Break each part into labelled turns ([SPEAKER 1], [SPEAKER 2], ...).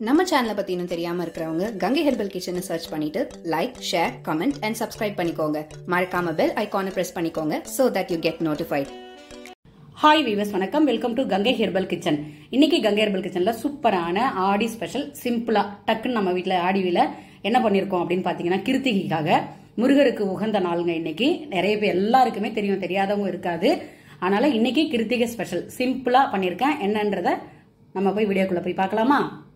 [SPEAKER 1] நம்ம சேனலை பத்தி இன்னும் தெரியாம இருக்கிறவங்க கங்கை ஹெர்பல் கிச்சனை சர்ச் பண்ணிட்டு like share comment and subscribe பண்ணிக்கோங்க மறக்காம பெல் ஐகானை பிரஸ் பண்ணிக்கோங்க so that you get notified
[SPEAKER 2] hi viewers வணக்கம் welcome to Gangai herbal kitchen இன்னைக்கு கங்கை ஹெர்பல் கிச்சன்ல சூப்பரான ஆடி ஸ்பெஷல் சிம்பிளா டக்குன்னு நம்ம வீட்ல ஆடிவில என்ன பண்ணிருக்கோம் அப்படின்னு பாத்தீங்கன்னா கிருத்திகைக்காக முருகருக்கு உகந்த நாளுங்க இன்னைக்கு நிறைய பேர் எல்லாருக்குமே தெரியும் தெரியாதவங்க இருக்காது அதனால இன்னைக்கு கிருத்திகை ஸ்பெஷல் சிம்பிளா பண்ணிருக்கேன் என்னன்றத நம்ம போய் வீடியோக்குள்ள போய் பார்க்கலாமா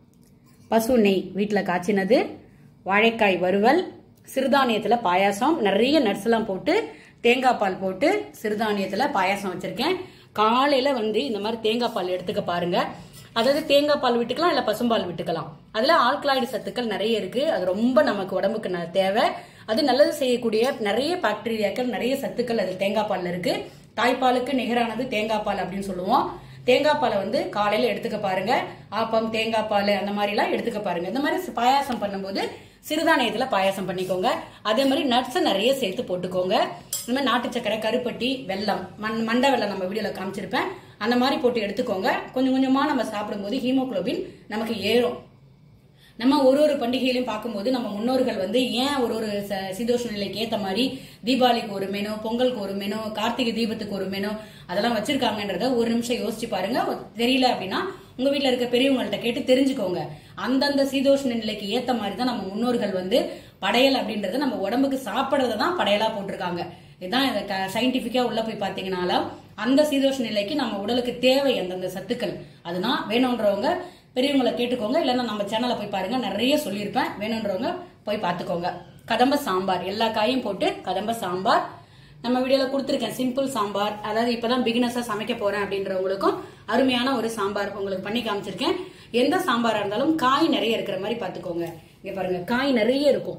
[SPEAKER 2] பசு நெய் வீட்டில் காய்ச்சினது வாழைக்காய் வறுவல் சிறுதானியத்தில் பாயாசம் நிறைய நட்ஸ் எல்லாம் போட்டு தேங்காய் பால் போட்டு சிறுதானியத்தில் பாயாசம் வச்சிருக்கேன் காலையில வந்து இந்த மாதிரி தேங்காய் பால் எடுத்துக்க பாருங்க அதாவது தேங்காய் பால் விட்டுக்கலாம் இல்ல பசும்பால் விட்டுக்கலாம் அதுல ஆல்கலாய்டு சத்துக்கள் நிறைய இருக்கு அது ரொம்ப நமக்கு உடம்புக்கு ந- தேவை அது நல்லது செய்யக்கூடிய நிறைய பாக்டீரியாக்கள் நிறைய சத்துக்கள் அது தேங்காய் பால்ல இருக்கு தாய்ப்பாலுக்கு நிகரானது தேங்காய் பால் அப்படின்னு சொல்லுவோம் தேங்காய் பாலை வந்து காலையில எடுத்துக்க பாருங்க ஆப்பம் தேங்காய் பால் அந்த மாதிரி எல்லாம் எடுத்துக்க பாருங்க இந்த மாதிரி பாயாசம் பண்ணும்போது சிறுதானியத்துல பாயாசம் பண்ணிக்கோங்க அதே மாதிரி நட்ஸ் நிறைய சேர்த்து போட்டுக்கோங்க இந்த மாதிரி நாட்டு சக்கரை கருப்பட்டி வெல்லம் மண் மண்டை வெல்லம் நம்ம வீடியோல காமிச்சிருப்பேன் அந்த மாதிரி போட்டு எடுத்துக்கோங்க கொஞ்சம் கொஞ்சமா நம்ம சாப்பிடும்போது ஹீமோகுளோபின் நமக்கு ஏறும் நம்ம ஒரு ஒரு பண்டிகையிலையும் பார்க்கும்போது நம்ம முன்னோர்கள் வந்து ஏன் ஒரு ஒரு ச- சீதோஷ்ண நிலைக்கு ஏத்த மாதிரி தீபாவளிக்கு ஒரு மெனு பொங்கலுக்கு ஒரு மெனு கார்த்திகை தீபத்துக்கு ஒரு மெனு அதெல்லாம் வச்சிருக்காங்கன்றத ஒரு நிமிஷம் யோசிச்சு பாருங்க தெரியல அப்படின்னா உங்க வீட்ல இருக்க பெரியவங்கள்ட்ட கேட்டு தெரிஞ்சுக்கோங்க அந்தந்த சீதோஷ்ண நிலைக்கு ஏத்த மாதிரி தான் நம்ம முன்னோர்கள் வந்து படையல் அப்படின்றது நம்ம உடம்புக்கு சாப்பிடறத தான் படையலா போட்டிருக்காங்க இதுதான் சயின்டிபிக்கா உள்ள போய் பாத்தீங்கன்னாலும் அந்த சீதோஷ்ண நிலைக்கு நம்ம உடலுக்கு தேவை அந்தந்த சத்துக்கள் அதுதான் வேணும்ன்றவங்க பெரியவங்களை கேட்டுக்கோங்க இல்லைன்னா நம்ம சேனலை போய் பாருங்க நிறைய சொல்லியிருப்பேன் வேணுன்றவங்க போய் பார்த்துக்கோங்க கதம்ப சாம்பார் எல்லா காயும் போட்டு கதம்ப சாம்பார் நம்ம வீடியோல கொடுத்துருக்கேன் சிம்பிள் சாம்பார் அதாவது இப்பதான் பிகினஸா சமைக்க போறேன் அப்படின்றவங்களுக்கும் அருமையான ஒரு சாம்பார் உங்களுக்கு பண்ணி காமிச்சிருக்கேன் எந்த சாம்பாரா இருந்தாலும் காய் நிறைய இருக்கிற மாதிரி பார்த்துக்கோங்க இங்க பாருங்க காய் நிறைய இருக்கும்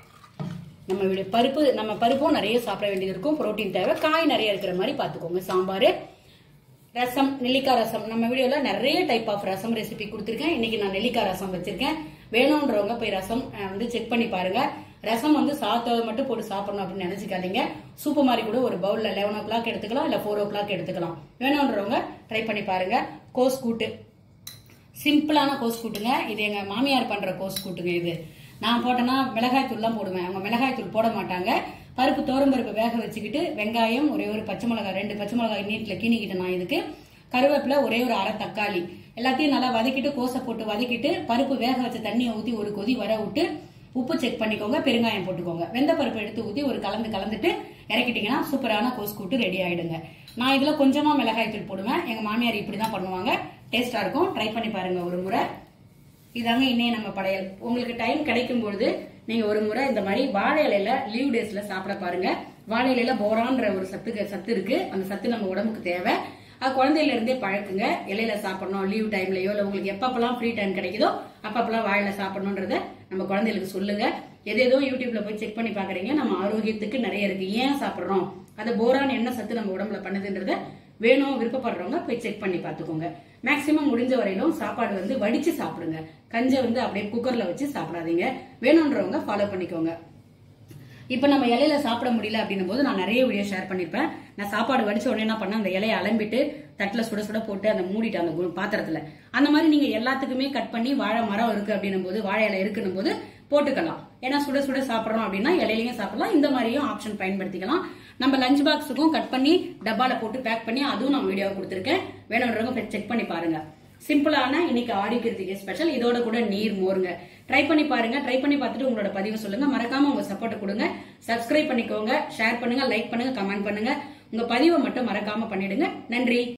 [SPEAKER 2] நம்ம வீடு பருப்பு நம்ம பருப்பும் நிறைய சாப்பிட வேண்டியது இருக்கும் புரோட்டீன் தேவை காய் நிறைய இருக்கிற மாதிரி பார்த்துக்கோங்க சாம்பார் ரசம் நெல்லிக்காய் ரசம் நம்ம வீடியோல நிறைய டைப் ஆஃப் ரசம் ரெசிபி கொடுத்துருக்கேன் இன்னைக்கு நான் நெல்லிக்காய் ரசம் வச்சிருக்கேன் வேணும்ன்றவங்க போய் ரசம் அஹ், வந்து செக் பண்ணி பாருங்க ரசம் வந்து சாத்தவை மட்டும் போட்டு சாப்பிடணும் அப்படின்னு நினைச்சுக்காதீங்க சூப்பு மாதிரி கூட ஒரு பவுல்ல லெவன் ஓ கிளாக் எடுத்துக்கலாம் இல்ல ஃபோர் ஓ கிளாக் எடுத்துக்கலாம் வேணும்ன்றவங்க ட்ரை பண்ணி பாருங்க கோஸ் கூட்டு சிம்பிளான கோஸ் கூட்டுங்க இது எங்க மாமியார் பண்ற கோஸ் கூட்டுங்க இது நான் போட்டேன்னா மிளகாய் தூள்லாம் போடுவேன் அவங்க மிளகாய் தூள் போட மாட்டாங்க பருப்பு தோரம் பருப்பு வேக வச்சுக்கிட்டு வெங்காயம் ஒரே ஒரு பச்சை மிளகாய் ரெண்டு பச்சை மிளகாய் நீட்டில் கீணிக்கிட்டேன் நான் இதுக்கு கருவேப்பிலை ஒரே ஒரு அரை தக்காளி எல்லாத்தையும் நல்லா வதக்கிட்டு கோசை போட்டு வதக்கிட்டு பருப்பு வேக வச்ச தண்ணியை ஊற்றி ஒரு கொதி வர விட்டு உப்பு செக் பண்ணிக்கோங்க பெருங்காயம் போட்டுக்கோங்க வெந்த பருப்பு எடுத்து ஊற்றி ஒரு கலந்து கலந்துட்டு இறக்கிட்டீங்கன்னா சூப்பரான கோஸ் கூட்டு ரெடி ஆயிடுங்க நான் இதுல கொஞ்சமா மிளகாய் தூள் போடுவேன் எங்க மாமியார் இப்படிதான் பண்ணுவாங்க டேஸ்டா இருக்கும் ட்ரை பண்ணி பாருங்க ஒரு முறை இதாங்க இன்னைய நம்ம படையல் உங்களுக்கு டைம் கிடைக்கும் பொழுது நீங்க ஒரு முறை இந்த மாதிரி வாழை இலையில லீவ் டேஸ்ல சாப்பிட பாருங்க வாழை இலையில போரான்ற ஒரு சத்து சத்து இருக்கு அந்த சத்து நம்ம உடம்புக்கு தேவை அது குழந்தையில இருந்தே பழக்குங்க இலையில சாப்பிடணும் லீவ் டைம்லயோ இல்ல உங்களுக்கு எப்பப்பெல்லாம் ஃப்ரீ டைம் கிடைக்குதோ அப்பப்பெல்லாம் வாழையில சாப்பிடணுன்றத நம்ம குழந்தைகளுக்கு சொல்லுங்க எது ஏதோ யூடியூப்ல போய் செக் பண்ணி பாக்குறீங்க நம்ம ஆரோக்கியத்துக்கு நிறைய இருக்கு ஏன் சாப்பிடுறோம் அது போரான் என்ன சத்து நம்ம உடம்புல பண்ணுதுன்றத வேணும் விருப்பப்படுறவங்க போய் செக் பண்ணி பார்த்துக்கோங்க மேக்சிமம் முடிஞ்ச வரையிலும் சாப்பாடு வந்து வடிச்சு சாப்பிடுங்க கஞ்சை வந்து அப்படியே குக்கர்ல வச்சு சாப்பிடாதீங்க வேணும்ன்றவங்க ஃபாலோ பண்ணிக்கோங்க இப்ப நம்ம இலையில சாப்பிட முடியல அப்படின்னும் போது நான் நிறைய வீடியோ ஷேர் பண்ணிருப்பேன் நான் சாப்பாடு வடிச்ச உடனே என்ன பண்ணேன் அந்த இலையை அலம்பிட்டு தட்டுல சுட சுட போட்டு அந்த மூடிட்டு அந்த கு- பாத்திரத்துல அந்த மாதிரி நீங்க எல்லாத்துக்குமே கட் பண்ணி வாழை மரம் இருக்கு அப்படின்னும் போது வாழை இலை இருக்குன்னும் போது போட்டுக்கலாம் ஏன்னா சுட சுட சாப்பிடுறோம் அப்படின்னா இலையிலையும் சாப்பிடலாம் இந்த மாதிரியும் ஆப்ஷன் பயன்படுத்திக்கலாம் நம்ம லஞ்ச் பாக்ஸுக்கும் கட் பண்ணி டப்பால போட்டு பேக் பண்ணி அதுவும் நான் வீடியோ கொடுத்துருக்கேன் வேணுன்றவங்க செக் பண்ணி பாருங்க சிம்பிளான இன்னைக்கு ஆடி கிருத்திகை ஸ்பெஷல் இதோட கூட நீர் மோருங்க ட்ரை பண்ணி பாருங்க ட்ரை பண்ணி பார்த்துட்டு உங்களோட பதிவு சொல்லுங்க மறக்காம உங்க சப்போர்ட் கொடுங்க சப்ஸ்கிரைப் பண்ணிக்கோங்க ஷேர் பண்ணுங்க லைக் பண்ணுங்க கமெண்ட் பண்ணுங்க உங்க பதிவை மட்டும் மறக்காம பண்ணிடுங்க நன்றி